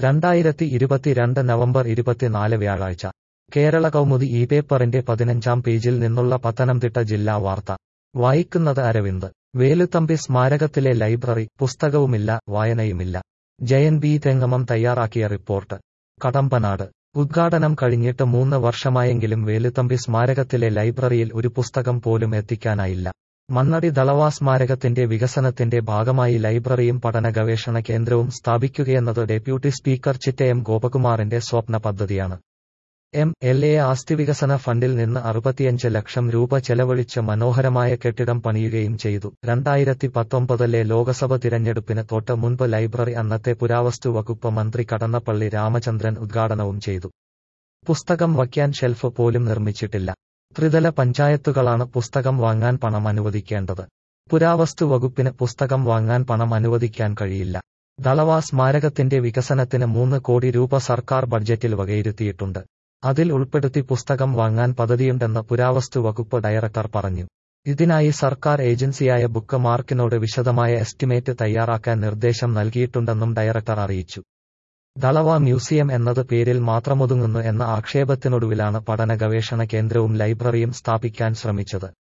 രണ്ടായിരത്തി ഇരുപത്തിരണ്ട് നവംബർ ഇരുപത്തിനാല് വ്യാഴാഴ്ച കേരള കൗമുദി ഈ പേപ്പറിന്റെ പതിനഞ്ചാം പേജിൽ നിന്നുള്ള പത്തനംതിട്ട ജില്ലാ വാർത്ത വായിക്കുന്നത് അരവിന്ദ് വേലുത്തമ്പി സ്മാരകത്തിലെ ലൈബ്രറി പുസ്തകവുമില്ല വായനയുമില്ല ജയൻ ബി തെങ്ങമം തയ്യാറാക്കിയ റിപ്പോർട്ട് കടമ്പനാട് ഉദ്ഘാടനം കഴിഞ്ഞിട്ട് മൂന്ന് വർഷമായെങ്കിലും വേലുത്തമ്പി സ്മാരകത്തിലെ ലൈബ്രറിയിൽ ഒരു പുസ്തകം പോലും എത്തിക്കാനായില്ല മണ്ണടി ദളവാ സ്മാരകത്തിന്റെ വികസനത്തിന്റെ ഭാഗമായി ലൈബ്രറിയും പഠന ഗവേഷണ കേന്ദ്രവും സ്ഥാപിക്കുകയെന്നത് ഡെപ്യൂട്ടി സ്പീക്കർ ചിറ്റയം ഗോപകുമാറിന്റെ സ്വപ്ന പദ്ധതിയാണ് എം എൽ എ ആസ്തി വികസന ഫണ്ടിൽ നിന്ന് അറുപത്തിയഞ്ച് ലക്ഷം രൂപ ചെലവഴിച്ച് മനോഹരമായ കെട്ടിടം പണിയുകയും ചെയ്തു രണ്ടായിരത്തി പത്തൊമ്പതിലെ ലോക്സഭ തിരഞ്ഞെടുപ്പിന് തൊട്ട് മുൻപ് ലൈബ്രറി അന്നത്തെ പുരാവസ്തു വകുപ്പ് മന്ത്രി കടന്നപ്പള്ളി രാമചന്ദ്രൻ ഉദ്ഘാടനവും ചെയ്തു പുസ്തകം വയ്ക്കാൻ ഷെൽഫ് പോലും നിർമ്മിച്ചിട്ടില്ല ത്രിതല പഞ്ചായത്തുകളാണ് പുസ്തകം വാങ്ങാൻ പണം അനുവദിക്കേണ്ടത് പുരാവസ്തു വകുപ്പിന് പുസ്തകം വാങ്ങാൻ പണം അനുവദിക്കാൻ കഴിയില്ല ദളവാ സ്മാരകത്തിന്റെ വികസനത്തിന് മൂന്ന് കോടി രൂപ സർക്കാർ ബഡ്ജറ്റിൽ വകയിരുത്തിയിട്ടുണ്ട് അതിൽ ഉൾപ്പെടുത്തി പുസ്തകം വാങ്ങാൻ പദ്ധതിയുണ്ടെന്ന് പുരാവസ്തു വകുപ്പ് ഡയറക്ടർ പറഞ്ഞു ഇതിനായി സർക്കാർ ഏജൻസിയായ ബുക്ക് മാർക്കിനോട് വിശദമായ എസ്റ്റിമേറ്റ് തയ്യാറാക്കാൻ നിർദ്ദേശം നൽകിയിട്ടുണ്ടെന്നും ഡയറക്ടർ അറിയിച്ചു ദളവ മ്യൂസിയം എന്നത് പേരിൽ മാത്രമൊതുങ്ങുന്നു എന്ന ആക്ഷേപത്തിനൊടുവിലാണ് പഠന ഗവേഷണ കേന്ദ്രവും ലൈബ്രറിയും സ്ഥാപിക്കാൻ ശ്രമിച്ചത്